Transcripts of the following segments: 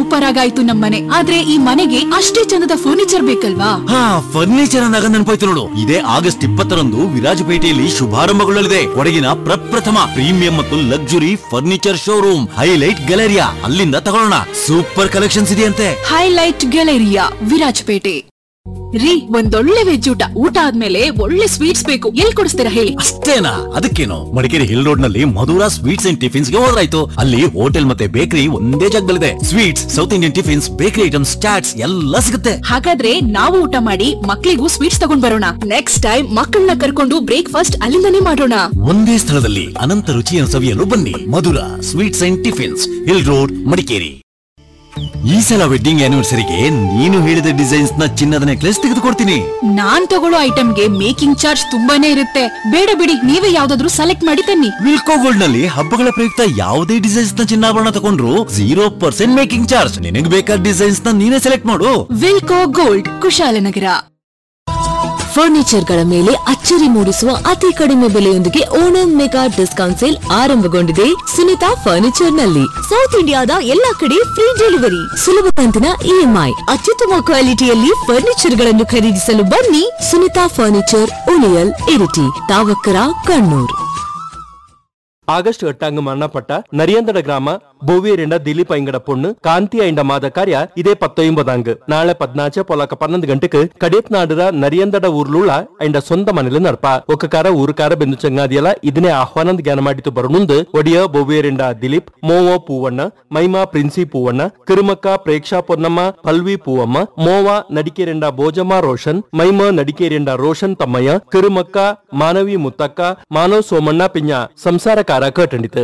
super ಆಗಾಯ್ತು ನಮ್ಮನೆ ಆದ್ರೆ ಈ ಮನೆಗೆ ಅಷ್ಟೇ ಚಂದದ ಫರ್ನಿಚರ್ ಬೇಕಲ್ವಾ ಹಾ ಫರ್ನಿಚರ್ ಅಂದಾಗ ನೆನಪಾಯ್ತು ನೋಡು ಇದೇ ಆಗಸ್ಟ್ ಇಪ್ಪತ್ತರಂದು ವಿರಾಜಪೇಟೆಯಲ್ಲಿ ಶುಭಾರಂಭಗೊಳ್ಳಲಿದೆ ಕೊಡಗಿನ ಪ್ರಪ್ರಥಮ ಪ್ರೀಮಿಯಂ ಮತ್ತು luxury furniture showroom highlight galleria ಅಲ್ಲಿಂದ ತಗೊಳ್ಳೋಣ ಸೂಪರ್ ಕಲೆಕ್ಷನ್ಸ್ ಇದೆಯಂತೆ ಹೈಲೈಟ್ ಗ್ಯಾಲರಿಯಾ ವಿರಾಜಪೇಟೆ ರೀ ಒಂದೊಳ್ಳೆ ವೆಜ್ ಊಟ ಊಟ ಆದ್ಮೇಲೆ ಒಳ್ಳೆ ಸ್ವೀಟ್ಸ್ ಬೇಕು ಎಲ್ಲಿ ಕೊಡಿಸ್ತೀರಾ ಹೇಳಿ ಅಷ್ಟೇನಾ ಅದಕ್ಕೇನು ಮಡಿಕೇರಿ ಹಿಲ್ ರೋಡ್ ನಲ್ಲಿ ಮಧುರಾ ಸ್ವೀಟ್ಸ್ ಅಂಡ್ ಟಿಫಿನ್ಸ್ ಗೆ ಹೋದ್ರಾಯ್ತು ಅಲ್ಲಿ ಹೋಟೆಲ್ ಮತ್ತೆ ಬೇಕರಿ ಒಂದೇ ಜಾಗದಲ್ಲಿದೆ sweets south Indian tiffins bakery items chaats ಎಲ್ಲ ಸಿಗುತ್ತೆ ಹಾಗಾದ್ರೆ ನಾವು ಊಟ ಮಾಡಿ ಮಕ್ಳಿಗೂ ಸ್ವೀಟ್ಸ್ ತಗೊಂಡ್ ಬರೋಣ ನೆಕ್ಸ್ಟ್ ಟೈಮ್ ಮಕ್ಕಳನ್ನ ಕರ್ಕೊಂಡು ಬ್ರೇಕ್ಫಾಸ್ಟ್ ಅಲ್ಲಿಂದಾನೇ ಮಾಡೋಣ ಒಂದೇ ಸ್ಥಳದಲ್ಲಿ ಅನಂತ ರುಚಿಯನ್ನು ಸವಿಯಲು ಬನ್ನಿ Madhura sweets and tiffins hill road Madikeri ಈ ಸಲ ವೆಡ್ಡಿಂಗ್ ಆನಿವರ್ಸರಿಗೆ ನೀನು ಹೇಳಿದ ಡಿಸೈನ್ಸ್ ನ ಚಿನ್ನದ ನೆಕ್ಲೆಸ್ ತೆಗೆದುಕೊಡ್ತೀನಿ ನಾನ್ ತಗೊಳ್ಳೋ ಐಟಮ್ಗೆ ಮೇಕಿಂಗ್ ಚಾರ್ಜ್ ತುಂಬಾನೇ ಇರುತ್ತೆ ಬೇಡ ಬಿಡಿ ನೀವೇ ಯಾವ್ದಾದ್ರು ಸೆಲೆಕ್ಟ್ ಮಾಡಿ ತನ್ನಿ ವಿಲ್ಕೋ ಗೋಲ್ಡ್ ನಲ್ಲಿ ಹಬ್ಬಗಳ ಪ್ರಯುಕ್ತ ಯಾವುದೇ ಡಿಸೈನ್ಸ್ ನ ಚಿನ್ನಾಭರಣ ತಗೊಂಡ್ರು ಜೀರೋ ಪರ್ಸೆಂಟ್ ಮೇಕಿಂಗ್ ಚಾರ್ಜ್ ನಿನಗೆ ಬೇಕಾದ ಡಿಸೈನ್ಸ್ ನ ನೀನೇ ಸೆಲೆಕ್ಟ್ ಮಾಡು ವಿಲ್ಕೋ ಗೋಲ್ಡ್ ಕುಶಾಲನಗರ ಫರ್ನಿಚರ್ಗಳ ಮೇಲೆ ಅಚ್ಚರಿ ಮೂಡಿಸುವ ಅತಿ ಕಡಿಮೆ ಬೆಲೆಯೊಂದಿಗೆ ಓಣಂ ಮೆಗಾ ಡಿಸ್ಕೌಂಟ್ ಸೇಲ್ ಆರಂಭಗೊಂಡಿದೆ ಸುನಿತಾ ಫರ್ನಿಚರ್ ನಲ್ಲಿ ಸೌತ್ ಇಂಡಿಯಾದ ಎಲ್ಲಾ ಕಡೆ ಫ್ರೀ ಡೆಲಿವರಿ ಸುಲಭ ಕಂತಿನ ಇಎಂಐ ಅತ್ಯುತ್ತಮ ಕ್ವಾಲಿಟಿಯಲ್ಲಿ ಫರ್ನಿಚರ್ ಗಳನ್ನು ಖರೀದಿಸಲು ಬನ್ನಿ ಸುನಿತಾ ಫರ್ನಿಚರ್ ಉಳಿಯಲ್ ಇರಿಟಿ ತಾವಕ್ಕರ ಕಣ್ಣೂರ್ ஆகஸ்ட் எட்டாங்கு மரணப்பட்ட நரியந்தட கிராம బొవ్వేరెండ దిలీప్ ఇంగడ పొన్ను కాంతి ఐండ మాద కార్య ఇదే పత్తొంబదాంగ్ నాಳೆ పద్నాచే పొలక పన్నెండు గంటకు కడేత్ నాడుర ನರಿಯಂದಡ ಊರ್ಲುಳ್ಳ ಐಂಡ ಸ್ವಂತ ಮನೇಲಿ ನಡ್ಪ ಒಕ್ಕಕಾರ ಊರುಕಾರ ಬೆಂದು ಚಂಗಾದಿಯಲ್ಲ ಇದನ್ನೇ ಆಹ್ವಾನದ ಜ್ಞಾನ ಮಾಡಿತು ಬರನುಂದು ಒಡಿಯ ಬೊವ್ವೇರೆಂಡ ದಿಲೀಪ್ ಮೋವ ಪೂವಣ್ಣ ಮೈಮಾ ಪ್ರಿನ್ಸಿ ಪೂವಣ್ಣ ಕಿರುಮಕ್ಕ ಪ್ರೇಕ್ಷಾ ಪೊನ್ನಮ್ಮ ಪಲ್ವಿ ಪೂವಮ್ಮ ಮೋವ ನಡಿಕೇರೆಂಡ ಭೋಜಮ್ಮ ರೋಷನ್ ಮೈಮ ನಡಿಕೇರೆಂಡ ರೋಷನ್ ತಮ್ಮಯ್ಯ ಕಿರುಮಕ್ಕ ಮಾನವಿ ಮುತ್ತಕ್ಕ ಮಾನವ್ ಸೋಮಣ್ಣ ಪಿಂಜ ಸಂಸಾರಕಾರ ಕಟ್ಟಂಡಿತು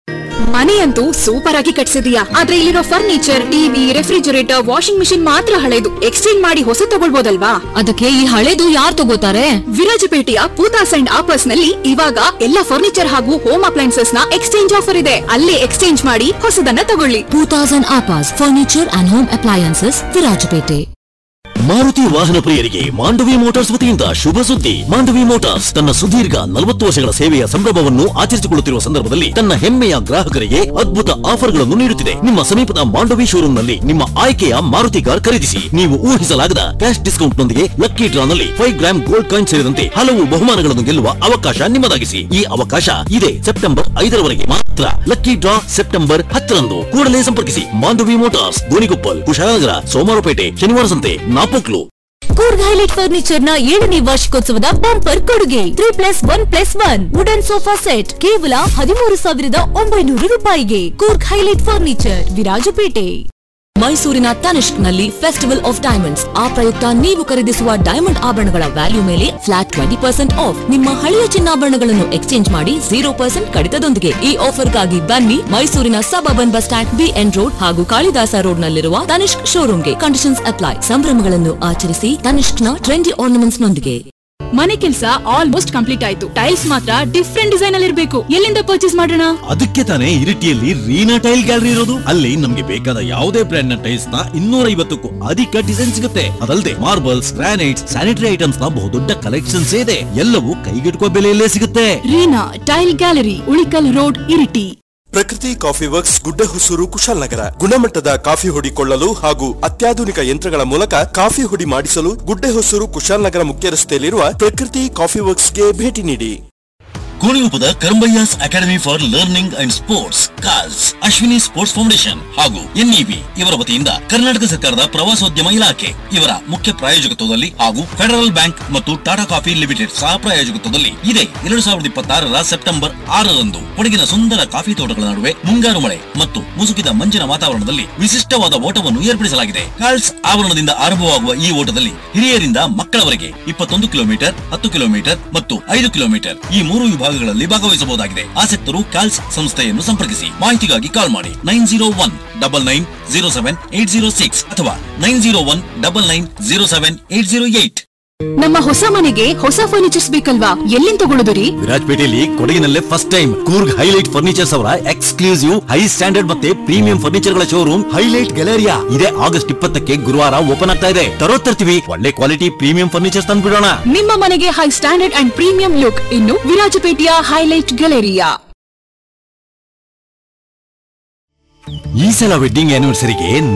ಮನೆಯಂತೂ ಸೂಪರ್ ಆಗಿ ಕಟ್ಸಿದೀಯಾ ಆದ್ರೆ ಇಲ್ಲಿರೋ furniture TV refrigerator washing machine ಮಾತ್ರ ಹಳೆದು ಎಕ್ಸ್ಚೇಂಜ್ ಮಾಡಿ ಹೊಸ ತಗೊಳ್ಬೋದಲ್ವಾ ಅದಕ್ಕೆ ಈ ಹಳೇದು ಯಾರು ತಗೋತಾರೆ ವಿರಾಜಪೇಟೆಯ ಪೂತಾಸ್ ಅಂಡ್ ಆಪರ್ಸ್ ನಲ್ಲಿ ಇವಾಗ ಎಲ್ಲ ಫರ್ನಿಚರ್ ಹಾಗೂ ಹೋಮ್ ಅಪ್ಲೈನ್ಸಸ್ ನ ಎಕ್ಸ್ಚೇಂಜ್ ಆಫರ್ ಇದೆ ಅಲ್ಲೇ ಎಕ್ಸ್ಚೇಂಜ್ ಮಾಡಿ ಹೊಸದನ್ನ ತಗೊಳ್ಳಿ ಟೂ ತೌಸಂಡ್ ಆಪಾಸ್ furniture and home appliances Virajpet Maruti ವಾಹನ ಪ್ರಿಯರಿಗೆ ಮಾಂಡವಿ ಮೋಟಾರ್ಸ್ ವತಿಯಿಂದ ಶುಭ ಸುದ್ದಿ ಮಾಂಡವಿ ಮೋಟಾರ್ಸ್ ತನ್ನ ಸುದೀರ್ಘ ನಲವತ್ತು ವರ್ಷಗಳ ಸೇವೆಯ ಸಂಭ್ರಮವನ್ನು ಆಚರಿಸಿಕೊಳ್ಳುತ್ತಿರುವ ಸಂದರ್ಭದಲ್ಲಿ ತನ್ನ ಹೆಮ್ಮೆಯ ಗ್ರಾಹಕರಿಗೆ ಅದ್ಭುತ ಆಫರ್ಗಳನ್ನು ನೀಡುತ್ತಿದೆ ನಿಮ್ಮ ಸಮೀಪದ ಮಾಂಡವಿ ಶೋರೂಮ್ ನಲ್ಲಿ ನಿಮ್ಮ ಆಯ್ಕೆಯ ಮಾರುತಿ ಕಾರ್ ಖರೀದಿಸಿ ನೀವು ಊಹಿಸಲಾಗದ ಕ್ಯಾಶ್ ಡಿಸ್ಕೌಂಟ್ ನೊಂದಿಗೆ ಲಕ್ಕಿ ಡ್ರಾ ನಲ್ಲಿ ಫೈವ್ ಗ್ರಾಮ್ ಗೋಲ್ಡ್ ಕಾಯಿನ್ ಸೇರಿದಂತೆ ಹಲವು ಬಹುಮಾನಗಳನ್ನು ಗೆಲ್ಲುವ ಅವಕಾಶ ನಿಮ್ಮದಾಗಿಸಿ ಈ ಅವಕಾಶ ಇದೆ ಸೆಪ್ಟೆಂಬರ್ ಐದರವರೆಗೆ ಮಾತ್ರ ಲಕ್ಕಿ ಡ್ರಾ ಸೆಪ್ಟೆಂಬರ್ ಹತ್ತರಂದು ಕೂಡಲೇ ಸಂಪರ್ಕಿಸಿ Mandavi motors Gonikoppal Kushalnagar Somwarpet Shanivarasanthe Napoklu Coorg highlight furniture ನ ಏಳನೇ ವಾರ್ಷಿಕೋತ್ಸವದ ಬಂಪರ್ ಕೊಡುಗೆ three plus one plus one wooden sofa set ಕೇವಲ ಹದಿಮೂರು ಸಾವಿರದ ಒಂಬೈನೂರು ರೂಪಾಯಿಗೆ ಕೂರ್ಗ್ ಹೈಲೈಟ್ ಫರ್ನಿಚರ್ ವಿರಾಜಪೇಟೆ ಮೈಸೂರಿನ ತನಿಷ್ಕ್ ನಲ್ಲಿ ಫೆಸ್ಟಿವಲ್ ಆಫ್ ಡೈಮಂಡ್ಸ್ ಆ ಪ್ರಯುಕ್ತ ನೀವು ಖರೀದಿಸುವ ಡೈಮಂಡ್ ಆಭರಣಗಳ ವ್ಯಾಲ್ಯೂ ಮೇಲೆ ಫ್ಲಾಟ್ ಟ್ವೆಂಟಿ ಪರ್ಸೆಂಟ್ ಆಫ್ ನಿಮ್ಮ ಹಳೆಯ ಚಿನ್ನಾಭರಣಗಳನ್ನು ಎಕ್ಸ್ಚೇಂಜ್ ಮಾಡಿ ಜೀರೋ ಪರ್ಸೆಂಟ್ ಕಡಿತದೊಂದಿಗೆ ಈ ಆಫರ್ಗಾಗಿ ಬನ್ನಿ ಮೈಸೂರಿನ suburban bus stand BN road ಹಾಗೂ ಕಾಳಿದಾಸ ರೋಡ್ ನಲ್ಲಿರುವ ತನಿಷ್ಕ್ ಶೋರೂಮ್ಗೆ ಕಂಡೀಷನ್ಸ್ ಅಪ್ಲೈ ಸಂಭ್ರಮಗಳನ್ನು ಆಚರಿಸಿ ತನಿಷ್ಕ್ನ ಟ್ರೆಂಡಿ ಆರ್ನಮೆಂಟ್ಸ್ ನೊಂದಿಗೆ ಮನೆ ಕೆಲಸ ಆಲ್ಮೋಸ್ಟ್ ಕಂಪ್ಲೀಟ್ ಆಯ್ತು ಟೈಲ್ಸ್ ಮಾತ್ರ ಡಿಫ್ರೆಂಟ್ ಡಿಸೈನ್ ಅಲ್ಲಿ ಇರಬೇಕು ಎಲ್ಲಿಂದ ಪರ್ಚೇಸ್ ಮಾಡೋಣ ಅದಕ್ಕೆ ತಾನೇ ಇರಿಟಿಯಲ್ಲಿ ರೀನಾ ಟೈಲ್ ಗ್ಯಾಲರಿ ಇರೋದು ಅಲ್ಲಿ ನಮ್ಗೆ ಬೇಕಾದ ಯಾವುದೇ ಬ್ರ್ಯಾಂಡ್ ನ ಟೈಲ್ಸ್ ನ ಇನ್ನೂರ ಐವತ್ತಕ್ಕೂ ಅಧಿಕ ಡಿಸೈನ್ ಸಿಗುತ್ತೆ ಅದಲ್ಲದೆ ಮಾರ್ಬಲ್ಸ್ ಗ್ರಾನೈಟ್ಸ್ ಸ್ಯಾನಿಟರಿ ಐಟಮ್ಸ್ ನ ಬಹುದೊಡ್ಡ ಕಲೆಕ್ಷನ್ಸ್ ಇದೆ ಎಲ್ಲವೂ ಕೈಗೆಟುಕುವ ಬೆಲೆಯಲ್ಲೇ ಸಿಗುತ್ತೆ Reena tile gallery Ulikkal road Iritty Prakruthi coffee works ಗುಡ್ಡ ಹುಸೂರು ಕುಶಾಲನಗರ ಗುಣಮಟ್ಟದ ಕಾಫಿ ಹೊಡಿಕೊಳ್ಳಲು ಹಾಗೂ ಅತ್ಯಾಧುನಿಕ ಯಂತ್ರಗಳ ಮೂಲಕ ಕಾಫಿ ಹುಡಿ ಮಾಡಿಸಲು ಗುಡ್ಡೆ ಹೊಸೂರು ಕುಶಾಲನಗರ ಮುಖ್ಯ ರಸ್ತೆಯಲ್ಲಿರುವ ಪ್ರಕೃತಿ ಕಾಫಿ ವರ್ಕ್ಸ್ಗೆ ಭೇಟಿ ನೀಡಿ ಕೋಣಿಗುಪ್ಪದ Karambaiah's academy for learning and sports calls Ashwini sports foundation ಹಾಗೂ ಎನ್ಇಬಿ ಇವರ ವತಿಯಿಂದ ಕರ್ನಾಟಕ ಸರ್ಕಾರದ ಪ್ರವಾಸೋದ್ಯಮ ಇಲಾಖೆ ಇವರ ಮುಖ್ಯ ಪ್ರಾಯೋಜಕತ್ವದಲ್ಲಿ ಹಾಗೂ ಫೆಡರಲ್ ಬ್ಯಾಂಕ್ ಮತ್ತು ಟಾಟಾ ಕಾಫಿ ಲಿಮಿಟೆಡ್ ಸಹ ಪ್ರಾಯೋಜಕತ್ವದಲ್ಲಿ ಇದೆ ಎರಡು ಸಾವಿರದ ಇಪ್ಪತ್ತಾರರ ಸೆಪ್ಟೆಂಬರ್ ಆರರಂದು ಕೊಡಗಿನ ಸುಂದರ ಕಾಫಿ ತೋಟಗಳ ನಡುವೆ ಮುಂಗಾರು ಮಳೆ ಮತ್ತು ಮುಸುಕಿದ ಮಂಜಿನ ವಾತಾವರಣದಲ್ಲಿ ವಿಶಿಷ್ಟವಾದ ಓಟವನ್ನು ಏರ್ಪಡಿಸಲಾಗಿದೆ ಕಾಲ್ಸ್ ಆವರಣದಿಂದ ಆರಂಭವಾಗುವ ಈ ಓಟದಲ್ಲಿ ಹಿರಿಯರಿಂದ ಮಕ್ಕಳವರೆಗೆ ಇಪ್ಪತ್ತೊಂದು ಕಿಲೋಮೀಟರ್ ಹತ್ತು ಕಿಲೋಮೀಟರ್ ಮತ್ತು ಐದು ಕಿಲೋಮೀಟರ್ ಈ ಮೂರು ವಿಭಾಗಗಳಲ್ಲಿ ಭಾಗವಹಿಸಬಹುದಾಗಿದೆ ಆಸಕ್ತರು ಕಾಲ್ಸ್ ಸಂಸ್ಥೆಯನ್ನು ಸಂಪರ್ಕಿಸಿ ಮಾಹಿತಿಗಾಗಿ ಕಾಲ್ ಮಾಡಿ nine zero one double nine zero seven eight zero six ಅಥವಾ nine zero one double nine zero seven eight zero eight ನಮ್ಮ ಹೊಸ ಮನೆಗೆ ಹೊಸ ಫರ್ನಿಚರ್ಸ್ ಬೇಕಲ್ವಾ ಎಲ್ಲಿಂದ ತಗೊಳ್ಳೋದು ರೀ ವಿರಾಜಪೇಟೆಯಲ್ಲಿ ಕೊಡಗಿನಲ್ಲೇ first time Coorg highlight furnitures ಅವರ ಎಕ್ಸ್ಕ್ಲೂಸಿವ್ ಹೈ ಸ್ಟ್ಯಾಂಡರ್ಡ್ ಮತ್ತೆ ಪ್ರೀಮಿಯಂ ಫರ್ನಿಚರ್ ಗಳ ಶೋರೂಮ್ ಹೈಲೈಟ್ ಗ್ಯಾಲರಿಯಾ ಇದೇ ಆಗಸ್ಟ್ ಇಪ್ಪತ್ತಕ್ಕೆ ಗುರುವಾರ ಓಪನ್ ಆಗ್ತಾ ಇದೆ ತರೋ ತರ್ತೀವಿ ಒಳ್ಳೆ ಕ್ವಾಲಿಟಿ ಪ್ರೀಮಿಯಂ ಫರ್ನಿಚರ್ಸ್ ತಂದ್ಬಿಡೋಣ ನಿಮ್ಮ ಮನೆಗೆ high standard and premium look ಇನ್ನು ವಿರಾಜಪೇಟೆಯ ಹೈಲೈಟ್ ಗ್ಯಾಲರಿಯಾ ಈ ಸಲ ವೆಡ್ಡಿಂಗ್ ಆನಿವರ್ಸರಿಗೆ